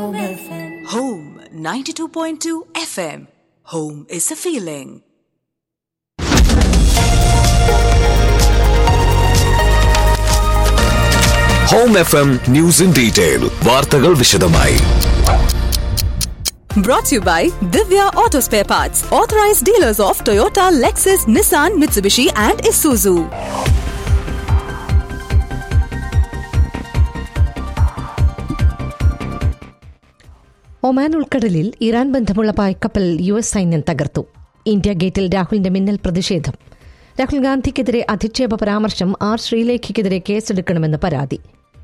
Home FM. Home 92.2 FM. Home is a feeling. Home F M news in detail വാർത്തകൾ വിശദമായി Brought to you by Divya Auto Spare Parts, authorized dealers of Toyota, Lexus, Nissan, Mitsubishi, and Isuzu. Oman ഉൾക്കടലിൽ ഇറാൻ ബന്ധമുള്ള പായ്ക്കപ്പൽ U S സൈന്യം തകർത്തു India ഗേറ്റിൽ രാഹുലിന്റെ മിന്നൽ പ്രതിഷേധം രാഹുൽ ഗാന്ധിക്കെതിരെ അധിക്ഷേപ പരാമർശം ആർ ശ്രീലേഖയ്ക്കെതിരെ കേസെടുക്കണമെന്ന് പരാതി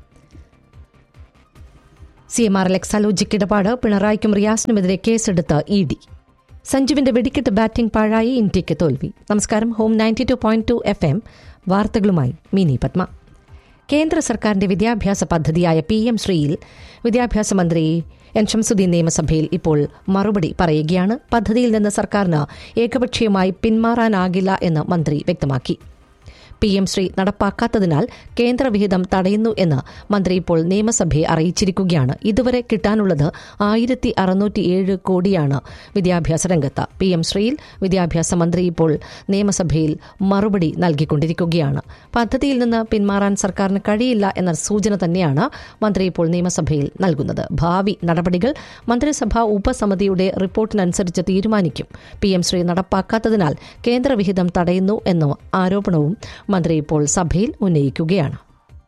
സി എം ആർ ലെക്സാലോജിക് ഇടപാട് പിണറായിക്കും റിയാസിനുമെതിരെ കേസെടുത്ത് ഇ ഡി സഞ്ജുവിന്റെ വെടിക്കെട്ട് ബാറ്റിംഗ് പാഴായി ഇന്ത്യയ്ക്ക് തോൽവി നമസ്കാരം home ninety two point two F M വാർത്തകളുമായി മിനി പത്മ കേന്ദ്ര സർക്കാരിന്റെ വിദ്യാഭ്യാസ പദ്ധതിയായ പി എം ശ്രീയിൽ വിദ്യാഭ്യാസ മന്ത്രി എൻ ഷംസുദ്ദീൻ നിയമസഭയിൽ ഇപ്പോൾ മറുപടി പറയുകയാണ് പദ്ധതിയിൽ നിന്ന് സർക്കാരിന് ഏകപക്ഷീയമായി പിന്മാറാനാകില്ല എന്ന് മന്ത്രി വ്യക്തമാക്കി പി എം ശ്രീ നടപ്പാക്കാത്തതിനാൽ കേന്ദ്രവിഹിതം തടയുന്നു എന്ന് മന്ത്രി ഇപ്പോൾ നിയമസഭയെ അറിയിച്ചിരിക്കുകയാണ് ഇതുവരെ കിട്ടാനുള്ളത് ആയിരത്തി അറുന്നൂറ്റിയേഴ് കോടിയാണ് വിദ്യാഭ്യാസ രംഗത്ത് പി എം ശ്രീയിൽ വിദ്യാഭ്യാസ മന്ത്രി ഇപ്പോൾ നിയമസഭയിൽ മറുപടി നൽകിക്കൊണ്ടിരിക്കുകയാണ് പദ്ധതിയിൽ നിന്ന് പിന്മാറാൻ സർക്കാരിന് കഴിയില്ല എന്ന സൂചന തന്നെയാണ് മന്ത്രി ഇപ്പോൾ നിയമസഭയിൽ നൽകുന്നത് ഭാവി നടപടികൾ മന്ത്രിസഭാ ഉപസമിതിയുടെ റിപ്പോർട്ടിനനുസരിച്ച് തീരുമാനിക്കും പി എം ശ്രീ നടപ്പാക്കാത്തതിനാൽ കേന്ദ്രവിഹിതം തടയുന്നു എന്ന ആരോപണവും മന്ത്രി ഇപ്പോൾ സഭയിൽ ഉന്നയിക്കുകയാണ്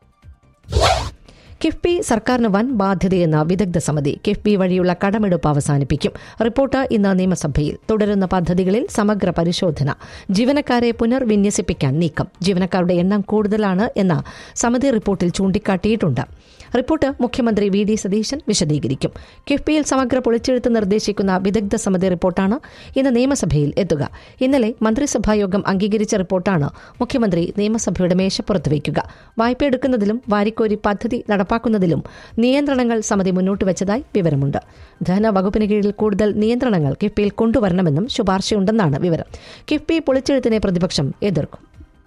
കിഫ്ബി സർക്കാരിന് വൻ ബാധ്യതയെന്ന വിദഗ്ധ സമിതി കിഫ്ബി വഴിയുള്ള കടമെടുപ്പ് അവസാനിപ്പിക്കും റിപ്പോർട്ട് ഇന്ന് നിയമസഭയിൽ തുടരുന്ന പദ്ധതികളിൽ സമഗ്ര പരിശോധന ജീവനക്കാരെ പുനർവിന്യസിപ്പിക്കാൻ നീക്കം ജീവനക്കാരുടെ എണ്ണം കൂടുതലാണ് എന്ന സമിതി റിപ്പോർട്ടിൽ ചൂണ്ടിക്കാട്ടിയിട്ടുണ്ട് റിപ്പോർട്ട് മുഖ്യമന്ത്രി വി ഡി സതീശൻ വിശദീകരിക്കും കിഫ്ബിയിൽ സമഗ്ര പൊളിച്ചെഴുത്ത് നിർദ്ദേശിക്കുന്ന വിദഗ്ധ സമിതി റിപ്പോർട്ടാണ് ഇന്ന് നിയമസഭയിൽ എത്തുക ഇന്നലെ മന്ത്രിസഭായോഗം അംഗീകരിച്ച റിപ്പോർട്ടാണ് മുഖ്യമന്ത്രി നിയമസഭയുടെ മേശപ്പുറത്ത് വയ്ക്കുക വായ്പ എടുക്കുന്നതിലും വാരിക്കോരി പദ്ധതി നടപ്പാക്കുന്നതിലും നിയന്ത്രണങ്ങൾ സമിതി മുന്നോട്ട് വെച്ചതായി വിവരമുണ്ട് ധനവകുപ്പിന് കീഴിൽ കൂടുതൽ നിയന്ത്രണങ്ങൾ കിഫ്ബിയിൽ കൊണ്ടുവരണമെന്നും ശുപാർശയുണ്ടെന്നാണ് വിവരം കിഫ്ബി പൊളിച്ചെഴുത്തിനെ പ്രതിപക്ഷം എതിർക്കും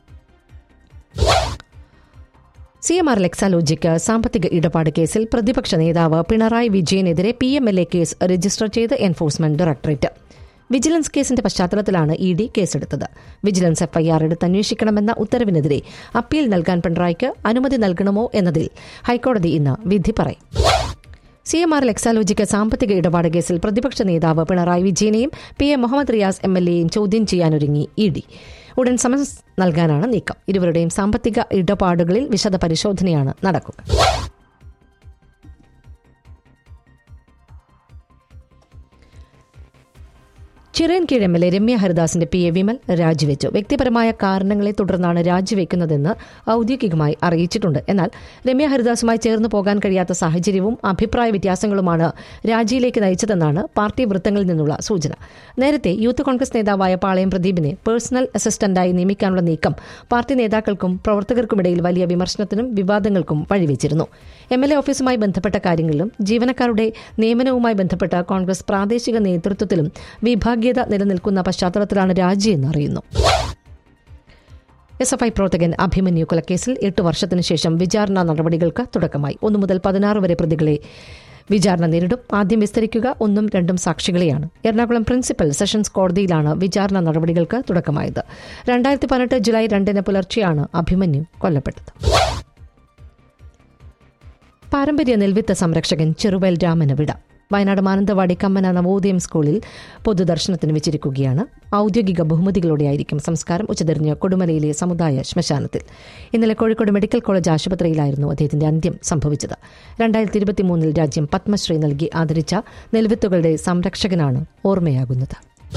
സി എം ആർ ലെക്സാലോജിക്ക് സാമ്പത്തിക ഇടപാട് കേസിൽ പ്രതിപക്ഷ നേതാവ് പിണറായി വിജയനെതിരെ P M L A case register ചെയ്ത് എൻഫോഴ്സ്മെന്റ് ഡയറക്ടറേറ്റ് വിജിലൻസ് കേസിന്റെ പശ്ചാത്തലത്തിലാണ് ഇ ഡി കേസെടുത്തത് വിജിലൻസ് എഫ്ഐആർ എടുത്ത് അന്വേഷിക്കണമെന്ന ഉത്തരവിനെതിരെ അപ്പീൽ നൽകാൻ പിണറായിക്ക് അനുമതി നൽകണമോ എന്നതിൽ ഹൈക്കോടതി ഇന്ന് വിധി പറയും സി എം ആർ ലെക്സാലോജിക്ക് സാമ്പത്തിക ഇടപാട് കേസിൽ പ്രതിപക്ഷ നേതാവ് പിണറായി വിജയനെയും P M Muhammad Riyas M L എയും ചോദ്യം ചെയ്യാനൊരുങ്ങി ഇ ഡി ഉടൻ സമൻസ് നൽകാനാണ് നീക്കം ഇരുവരുടെയും സാമ്പത്തിക ഇടപാടുകളിൽ വിശദ പരിശോധനയാണ് നടക്കുക Chirayinkeezhu M L A Ramya ഹരിദാസിന്റെ പി എ വിമൽ രാജിവെച്ചു വ്യക്തിപരമായ കാരണങ്ങളെ തുടർന്നാണ് രാജിവെക്കുന്നതെന്ന് ഔദ്യോഗികമായി അറിയിച്ചിട്ടുണ്ട് എന്നാൽ രമ്യ ഹരിദാസുമായി ചേർന്ന് പോകാൻ കഴിയാത്ത സാഹചര്യവും അഭിപ്രായ വ്യത്യാസങ്ങളുമാണ് രാജിയിലേക്ക് നയിച്ചതെന്നാണ് പാർട്ടി വൃത്തങ്ങളിൽ നിന്നുള്ള സൂചന നേരത്തെ യൂത്ത് കോൺഗ്രസ് നേതാവായ പാളയം പ്രദീപിനെ പേഴ്സണൽ അസിസ്റ്റന്റായി നിയമിക്കാനുള്ള നീക്കം പാർട്ടി നേതാക്കൾക്കും പ്രവർത്തകർക്കുമിടയിൽ വലിയ വിമർശനത്തിനും വിവാദങ്ങൾക്കും വഴിവെച്ചിരുന്നു എം എൽ എ ഓഫീസുമായി ബന്ധപ്പെട്ട കാര്യങ്ങളിലും ജീവനക്കാരുടെ നിയമനവുമായി ബന്ധപ്പെട്ട കോൺഗ്രസ് പ്രാദേശിക നേതൃത്വത്തിലും വിഭാഗീയത നിലനിൽക്കുന്ന പശ്ചാത്തലത്തിലാണ് രാജിയെന്ന് അറിയുന്നു എസ് എഫ് ഐ പ്രവർത്തകൻ അഭിമന്യു കൊലക്കേസിൽ എട്ട് വർഷത്തിനു ശേഷം വിചാരണ നടപടികൾക്ക് തുടക്കമായി ഒന്നു മുതൽ പതിനാറ് വരെ പ്രതികളെ വിചാരണ നേരിടും ആദ്യം വിസ്തരിക്കുക ഒന്നും രണ്ടും സാക്ഷികളെയാണ് എറണാകുളം പ്രിൻസിപ്പൽ സെഷൻസ് കോടതിയിലാണ് വിചാരണ നടപടികൾക്ക് തുടക്കമായത് രണ്ടായിരത്തി പതിനെട്ട് ജൂലൈ രണ്ടിന് പുലർച്ചെയാണ് അഭിമന്യു കൊല്ലപ്പെട്ടത് പാരമ്പര്യ നെൽവിത്ത് സംരക്ഷകൻ ചെറുവയൽ രാമന് വിട വയനാട് മാനന്തവാടി കമ്മന നവോദയം സ്കൂളിൽ പൊതുദർശനത്തിന് വെച്ചിരിക്കുകയാണ് ഔദ്യോഗിക ബഹുമതികളോടെയായിരിക്കും സംസ്കാരം ഉച്ചതിരിഞ്ഞ് കൊടുമലയിലെ സമുദായ ശ്മശാനത്തിൽ ഇന്നലെ കോഴിക്കോട് മെഡിക്കൽ കോളേജ് ആശുപത്രിയിലായിരുന്നു അദ്ദേഹത്തിന്റെ അന്ത്യം സംഭവിച്ചത് രണ്ടായിരത്തി ഇരുപത്തിമൂന്നിൽ രാജ്യം പത്മശ്രീ നൽകി ആദരിച്ച നെൽവിത്തുകളുടെ സംരക്ഷകനാണ് ഓർമ്മയാകുന്നത്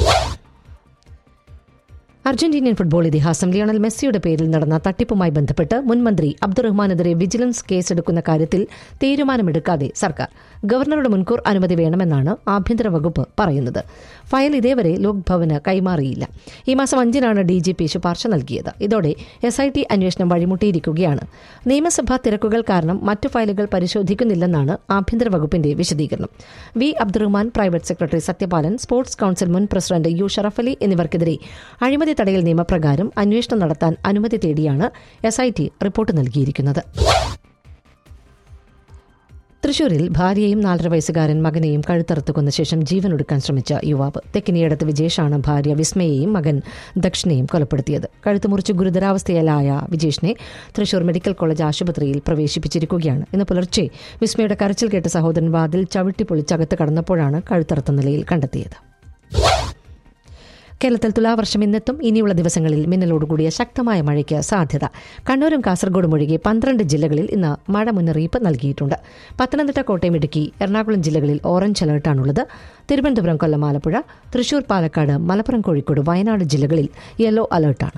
അർജന്റീനിയൻ ഫുട്ബോൾ ഇതിഹാസം ലിയോണൽ മെസ്സിയുടെ പേരിൽ നടന്ന തട്ടിപ്പുമായി ബന്ധപ്പെട്ട് മുൻമന്ത്രി അബ്ദുറഹ്മാനെതിരെ വിജിലൻസ് കേസെടുക്കുന്ന കാര്യത്തിൽ തീരുമാനമെടുക്കാതെ സർക്കാർ ഗവർണറുടെ മുൻകൂർ അനുമതി വേണമെന്നാണ് ആഭ്യന്തര വകുപ്പ് പറയുന്നത് ഫയൽ ഇതേവരെ ലോക്ഭവന് കൈമാറിയില്ല ഈ മാസം അഞ്ചിനാണ് ഡി ജി പി ശുപാർശ നൽകിയത് ഇതോടെ എസ് ഐ ടി അന്വേഷണം വഴിമുട്ടിയിരിക്കുകയാണ് നിയമസഭാ തിരക്കുകൾ കാരണം മറ്റു ഫയലുകൾ പരിശോധിക്കുന്നില്ലെന്നാണ് ആഭ്യന്തര വകുപ്പിന്റെ വിശദീകരണം V Abdurahiman private secretary Sathyapalan sports council മുൻ പ്രസിഡന്റ് യു ഷറഫലി എന്നിവർക്കെതിരെ അഴിമതി തടയൽ നിയമപ്രകാരം അന്വേഷണം നടത്താൻ അനുമതി തേടിയാണ് എസ് ഐ ടി റിപ്പോർട്ട് നൽകിയിരിക്കുന്നത് തൃശൂരിൽ ഭാര്യയും നാലര വയസ്സുകാരൻ മകനെയും കഴുത്തറുത്ത് കൊന്ന ശേഷം ജീവനൊടുക്കാൻ ശ്രമിച്ച യുവാവ് തെക്കിനിയടത്ത് വിജേഷാണ് ഭാര്യ വിസ്മയെയും മകൻ ദക്ഷിണയും കൊലപ്പെടുത്തിയത് കഴുത്ത് മുറിച്ച് ഗുരുതരാവസ്ഥയിലായ വിജേഷിനെ തൃശൂർ മെഡിക്കൽ കോളേജ് ആശുപത്രിയിൽ പ്രവേശിപ്പിച്ചിരിക്കുകയാണ് ഇന്ന് പുലർച്ചെ വിസ്മയുടെ കരച്ചിൽ കേട്ട സഹോദരൻ വാതിൽ ചവിട്ടി പൊളിച്ചകത്ത് കടന്നപ്പോഴാണ് കഴുത്തറുത്ത നിലയിൽ കണ്ടെത്തിയത് കേരളത്തിൽ തുലാവർഷം ഇന്നെത്തും ഇനിയുള്ള ദിവസങ്ങളിൽ മിന്നലോടുകൂടിയ ശക്തമായ മഴയ്ക്ക് സാധ്യത കണ്ണൂരും കാസർഗോഡും ഒഴികെ പന്ത്രണ്ട് ജില്ലകളിൽ ഇന്ന് മഴ മുന്നറിയിപ്പ് നൽകിയിട്ടുണ്ട് പത്തനംതിട്ട കോട്ടയം ഇടുക്കി എറണാകുളം ജില്ലകളിൽ ഓറഞ്ച് അലർട്ടാണുള്ളത് തിരുവനന്തപുരം കൊല്ലം ആലപ്പുഴ തൃശൂർ പാലക്കാട് മലപ്പുറം കോഴിക്കോട് വയനാട് ജില്ലകളിൽ യെല്ലോ അലർട്ടാണ്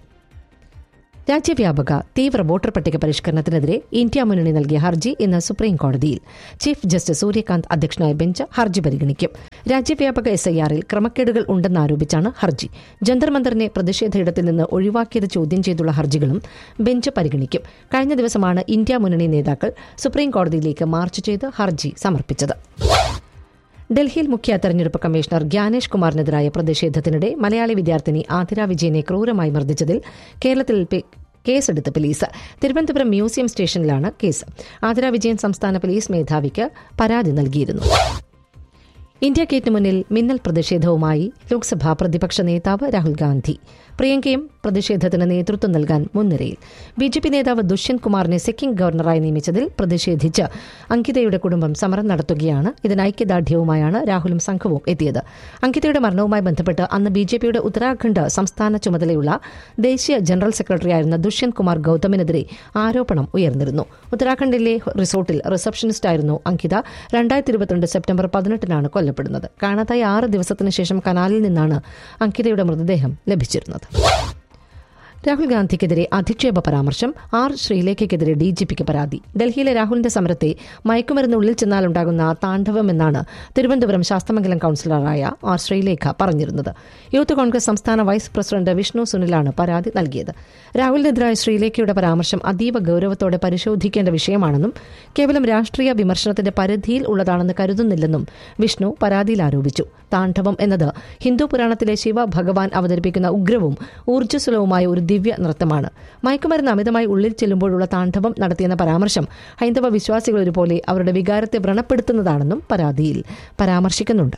രാജ്യവ്യാപക തീവ്ര വോട്ടർ പട്ടിക പരിഷ്കരണത്തിനെതിരെ ഇന്ത്യ മുന്നണി നൽകിയ ഹർജി ഇന്ന് സുപ്രീം കോടതിയിൽ ചീഫ് ജസ്റ്റിസ് സൂര്യകാന്ത് അധ്യക്ഷനായ ബെഞ്ച് ഹർജി പരിഗണിക്കും രാജ്യവ്യാപക എസ് ഐ ആറിൽ ക്രമക്കേടുകൾ ഉണ്ടെന്നാരോപിച്ചാണ് ഹർജി ജന്തർ മന്ദറിനെ പ്രതിഷേധ ഇടത്തിൽ നിന്ന് ഒഴിവാക്കിയത് ചോദ്യം ചെയ്തുള്ള ഹർജികളും ബെഞ്ച് പരിഗണിക്കും കഴിഞ്ഞ ദിവസമാണ് ഇന്ത്യ മുന്നണി നേതാക്കൾ സുപ്രീം കോടതിയിലേക്ക് മാർച്ച് ചെയ്ത് ഹർജി സമർപ്പിച്ചത് ഡൽഹിയിൽ മുഖ്യ തെരഞ്ഞെടുപ്പ് കമ്മീഷണർ ഗ്യാനേഷ് കുമാറിനെതിരായ പ്രതിഷേധത്തിനിടെ മലയാളി വിദ്യാർത്ഥിനി ആതിര വിജയനെ ക്രൂരമായി മർദ്ദിച്ചതിൽ കേരളത്തിൽ പി- കേസെടുത്ത് പോലീസ് തിരുവനന്തപുരം മ്യൂസിയം സ്റ്റേഷനിലാണ് കേസ് ആതിര വിജയൻ സംസ്ഥാന പോലീസ് മേധാവിക്ക് പരാതി നൽകിയിരുന്നു ഇന്ത്യ ഗേറ്റിന് മുന്നിൽ മിന്നൽ പ്രതിഷേധവുമായി ലോക്സഭാ പ്രതിപക്ഷ നേതാവ് രാഹുൽ ഗാന്ധി പ്രിയങ്കയും പ്രതിഷേധത്തിന് നേതൃത്വം നൽകാൻ മുൻനിരയിൽ ബി ജെ പി നേതാവ് ദുഷ്യന്ത് കുമാറിനെ സിക്കിം ഗവർണറായി നിയമിച്ചതിൽ പ്രതിഷേധിച്ച് അങ്കിതയുടെ കുടുംബം സമരം നടത്തുകയാണ് ഇതിന് ഐക്യദാർഢ്യവുമായാണ് രാഹുലും സംഘവും എത്തിയത് അങ്കിതയുടെ മരണവുമായി ബന്ധപ്പെട്ട് അന്ന് ബി ജെ പിയുടെ ഉത്തരാഖണ്ഡ് സംസ്ഥാന ചുമതലയുള്ള ദേശീയ ജനറൽ സെക്രട്ടറിയായിരുന്ന ദുഷ്യന്ത് കുമാർ ഗൌതമിനെതിരെ ആരോപണം ഉയർന്നിരുന്നു ഉത്തരാഖണ്ഡിലെ റിസോർട്ടിൽ റിസപ്ഷനിസ്റ്റായിരുന്നു അങ്കിത രണ്ടായിരത്തി ഇരുപത്തിരണ്ട് സെപ്റ്റംബർ പതിനെട്ടിനാണ് കൊല്ലപ്പെടുന്നത് കാണാതായി ആറ് ദിവസത്തിനു ശേഷം കനാലിൽ നിന്നാണ് അങ്കിതയുടെ മൃതദേഹം ലഭിച്ചിരുന്നത് രാഹുൽ ഗാന്ധിക്കെതിരെ അധിക്ഷേപ പരാമർശം ആർ ശ്രീലേഖയ്ക്കെതിരെ ഡി ജി പിക്ക് പരാതി ഡൽഹിയിലെ രാഹുലിന്റെ സമരത്തെ മയക്കുമരുന്ന് ഉള്ളിൽ ചെന്നാലുണ്ടാകുന്ന താണ്ഡവമെന്നാണ് തിരുവനന്തപുരം ശാസ്തമംഗലം കൌൺസിലറായ ആർ ശ്രീലേഖ പറഞ്ഞിരുന്നത് യൂത്ത് കോൺഗ്രസ് സംസ്ഥാന വൈസ് പ്രസിഡന്റ് വിഷ്ണു സുനിലാണ് പരാതി നൽകിയത് രാഹുലിനെതിരായ ശ്രീലേഖയുടെ പരാമർശം അതീവ ഗൌരവത്തോടെ പരിശോധിക്കേണ്ട വിഷയമാണെന്നും കേവലം രാഷ്ട്രീയ വിമർശനത്തിന്റെ പരിധിയിൽ ഉള്ളതാണെന്ന് കരുതുന്നില്ലെന്നും വിഷ്ണു പരാതിയിൽ ആരോപിച്ചു താണ്ഡവം എന്നത് ഹിന്ദു പുരാണത്തിലെ ശിവ ഭഗവാൻ അവതരിപ്പിക്കുന്ന ഉഗ്രവും ഊർജ്ജസ്വലവുമായ ഒരു ദിവ്യ നൃത്തമാണ് മയക്കുമരുന്ന് അമിതമായി ഉള്ളിൽ ചെല്ലുമ്പോഴുള്ള താണ്ഡവം നടത്തിയെന്ന പരാമർശം ഹൈന്ദവ വിശ്വാസികൾ ഒരുപോലെ അവരുടെ വികാരത്തെ വ്രണപ്പെടുത്തുന്നതാണെന്നും പരാതിയിൽ പരാമർശിക്കുന്നുണ്ട്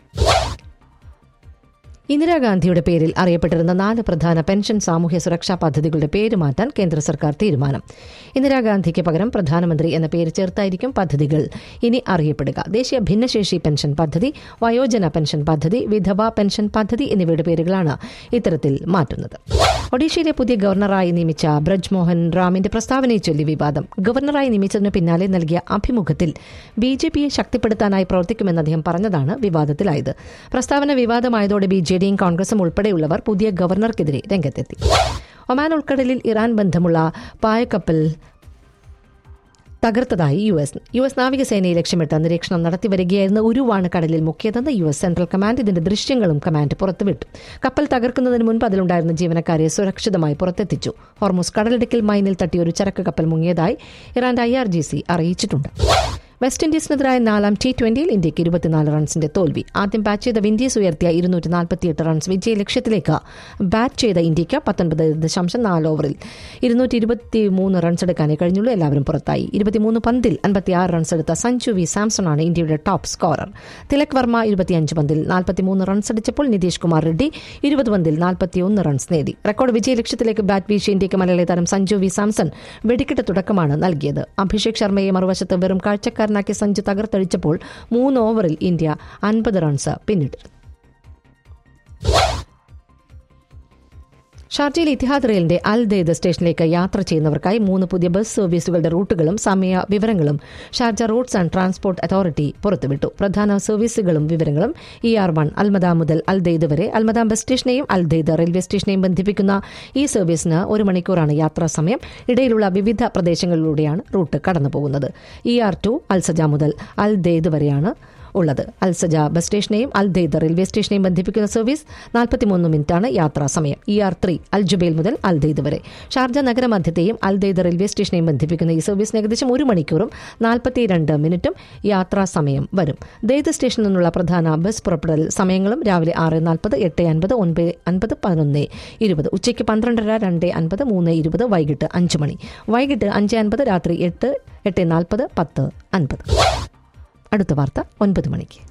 ഇന്ദിരാഗാന്ധിയുടെ പേരിൽ അറിയപ്പെട്ടിരുന്ന നാല് പ്രധാന പെൻഷൻ സാമൂഹ്യ സുരക്ഷാ പദ്ധതികളുടെ പേര് മാറ്റാൻ കേന്ദ്ര സർക്കാർ തീരുമാനം ഇന്ദിരാഗാന്ധിക്ക് പകരം പ്രധാനമന്ത്രി എന്ന പേര് ചേർത്തായിരിക്കും പദ്ധതികൾ ഇനി അറിയപ്പെടുക ദേശീയ ഭിന്നശേഷി പെൻഷൻ പദ്ധതി വയോജന പെൻഷൻ പദ്ധതി വിധവ പെൻഷൻ പദ്ധതി എന്നിവയുടെ പേരുകളാണ് ഇത്തരത്തിൽ മാറ്റുന്നത് ഒഡീഷയിലെ പുതിയ ഗവർണറായി നിയമിച്ച ബ്രജ് മോഹൻ റാമിന്റെ പ്രസ്താവനയെ ചൊല്ലി വിവാദം ഗവർണറായി നിയമിച്ചതിന് പിന്നാലെ നൽകിയ അഭിമുഖത്തിൽ ബി ജെ പിയെ ശക്തിപ്പെടുത്താനായി പ്രവർത്തിക്കുമെന്ന് അദ്ദേഹം പറഞ്ഞതാണ് വിവാദത്തിലായത് പ്രസ്താവന വിവാദമായതോടെ ബി ജെ ഡിയും കോൺഗ്രസും ഉൾപ്പെടെയുള്ളവർ പുതിയ ഗവർണർക്കെതിരെ രംഗത്തെത്തി ഒമാൻ ഉൾക്കടലിൽ ഇറാൻ ബന്ധമുള്ള പായക്കപ്പൽ തകർത്തതായി യു എസ് യു എസ് നാവികസേനയെ ലക്ഷ്യമിട്ട് നിരീക്ഷണം നടത്തിവരികയായിരുന്ന ഉരുവാണ് കടലിൽ മുക്കിയതെന്ന് യു എസ് സെൻട്രൽ കമാൻഡ് ഇതിന്റെ ദൃശ്യങ്ങളും കമാൻഡ് പുറത്തുവിട്ടു കപ്പൽ തകർക്കുന്നതിന് മുൻപ് അതിലുണ്ടായിരുന്ന ജീവനക്കാരെ സുരക്ഷിതമായി പുറത്തെത്തിച്ചു ഹോർമൂസ് കടലിടുക്കിൽ മൈനിൽ തട്ടിയ ഒരു ചരക്ക് കപ്പൽ മുങ്ങിയതായി ഇറാന്റെ ഐ ആർ ജി സി അറിയിച്ചിട്ടുണ്ട് വെസ്റ്റ് ഇൻഡീസിനെതിരായ നാലാം ടി ട്വന്റിയിൽ ഇന്ത്യക്ക് ഇരുപത്തിനാല് റൺസിന്റെ തോൽവി ആദ്യം ബാറ്റ് ചെയ്ത വിൻഡീസ് ഉയർത്തിയ ഇരുന്നൂറ്റി നാൽപ്പത്തിയെട്ട് റൺസ് വിജയ ലക്ഷ്യത്തിലേക്ക് ബാറ്റ് ചെയ്ത ഇന്ത്യക്ക് പത്തൊൻപത് ദശാംശം നാല് ഓവറിൽ ഇരുന്നൂറ്റി ഇരുപത്തി മൂന്ന് റൺസ് എടുക്കാനേ കഴിഞ്ഞുള്ളൂ എല്ലാവരും പുറത്തായി ഇരുപത്തിമൂന്ന് പന്തിൽ അൻപത്തിയാറ് റൺസ് എടുത്ത സഞ്ജു വി സാംസണാണ് ഇന്ത്യയുടെ ടോപ്പ് സ്കോറർ തിലക് വർമ്മ ഇരുപത്തിയഞ്ച് പന്തിൽ നാൽപ്പത്തിമൂന്ന് റൺസ് അടിച്ചപ്പോൾ നിതീഷ് കുമാർ റെഡ്ഡി ഇരുപത് പന്തിൽ നാൽപ്പത്തിയൊന്ന് റൺസ് നേടി റെക്കോർഡ് വിജയ ലക്ഷ്യത്തിലേക്ക് ബാറ്റ് വീശിയ ഇന്ത്യക്ക് മലയാളി താരം സഞ്ജു വി സാംസൺ വെടിക്കെട്ട് തുടക്കമാണ് നൽകിയത് അഭിഷേക് ശർമ്മയെ മറുവശത്ത് വെറും കാഴ്ചക്കാരനാക്കി സഞ്ജു തകർത്തടിച്ചപ്പോൾ മൂന്ന് ഓവറിൽ ഇന്ത്യ അൻപത് റൺസ് പിന്നിട്ടിരുന്നു ഷാർജയിൽ ഇത്തിഹാദ് റെയിലിന്റെ അൽ ദെയ്ദ് സ്റ്റേഷനിലേക്ക് യാത്ര ചെയ്യുന്നവർക്കായി മൂന്ന് പുതിയ ബസ് സർവീസുകളുടെ റൂട്ടുകളും സമയ വിവരങ്ങളും Sharjah roads and transport authority പുറത്തുവിട്ടു പ്രധാന സർവീസുകളും വിവരങ്ങളും ഇ ആർ വൺ അൽമദ മുതൽ അൽ ദെയ്ദ് വരെ അൽമദ ബസ് സ്റ്റേഷനെയും അൽ ദെയ്ദ് റെയിൽവേ സ്റ്റേഷനെയും ബന്ധിപ്പിക്കുന്ന ഈ സർവീസിന് ഒരു മണിക്കൂറാണ് യാത്രാ സമയം ഇടയിലുള്ള വിവിധ പ്രദേശങ്ങളിലൂടെയാണ് റൂട്ട് കടന്നുപോകുന്നത് ഇ ആർ ടു അൽസജ മുതൽ അൽ ദെയ്ദ് വരെയാണ് ഉള്ളത് അൽസജ ബസ് സ്റ്റേഷനെയും അൽ ദെയ്ദ് റെയിൽവേ സ്റ്റേഷനെയും ബന്ധിപ്പിക്കുന്ന സർവീസ് നാൽപ്പത്തിമൂന്ന് മിനിറ്റാണ് യാത്രാ സമയം E R three Al Jubail മുതൽ അൽ ദെയ്ദ് വരെ ഷാർജ നഗരമധ്യത്തെയും അൽ ദെയ്ദ് റെയിൽവേ സ്റ്റേഷനെയും ബന്ധിപ്പിക്കുന്ന ഈ സർവീസിന് ഏകദേശം ഒരു മണിക്കൂറും നാൽപ്പത്തിരണ്ട് മിനിറ്റും യാത്രാ സമയം വരും ദെയ്ദ് സ്റ്റേഷനിൽ നിന്നുള്ള പ്രധാന ബസ് പുറപ്പെടൽ സമയങ്ങളും രാവിലെ ആറ് നാൽപ്പത് എട്ട് അൻപത് ഒൻപത് അൻപത് പതിനൊന്ന് ഇരുപത് ഉച്ചയ്ക്ക് പന്ത്രണ്ടര രണ്ട് അൻപത് മൂന്ന് ഇരുപത് വൈകിട്ട് അഞ്ച് മണി വൈകിട്ട് അഞ്ച് അൻപത് രാത്രി എട്ട് എട്ട് നാൽപ്പത് പത്ത് അൻപത് അടുത്ത വാർത്ത ഒൻപത് മണിക്ക്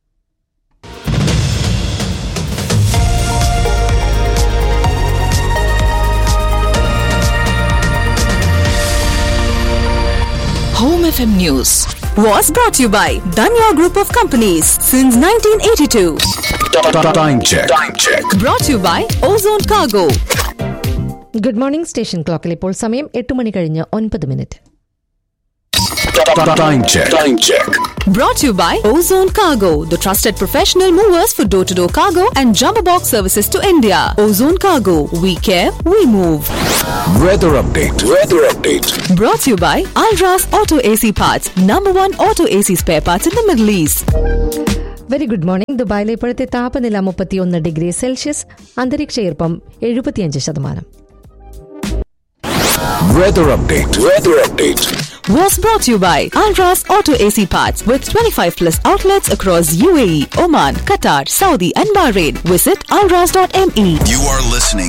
Home FM News was brought to you by Danya Group of Companies since 1982. Time check. Time check. Brought to you by Ozone Cargo. Good morning station ക്ലോക്കിൽ ഇപ്പോൾ സമയം എട്ട് മണി കഴിഞ്ഞ് ഒൻപത് minute Time check. Time check. Brought to you by Ozone Cargo, the trusted professional movers for door to door cargo and jumbo box services to India. Ozone Cargo, we care, we move. Weather update. Weather update. Brought to you by Alras Auto AC Parts, number one auto AC spare parts in the Middle East. Very good morning ദുബായിലെ ഇപ്പോഴത്തെ താപനില മുപ്പത്തിയൊന്ന് degree Celsius അന്തരീക്ഷ ഈർപ്പം എഴുപത്തിയഞ്ച് ശതമാനം Weather update. Weather update. Was brought to you by Alras Auto AC Parts with 25 plus outlets across UAE, Oman, Qatar, Saudi, and Bahrain. Visit alras.me. You are listening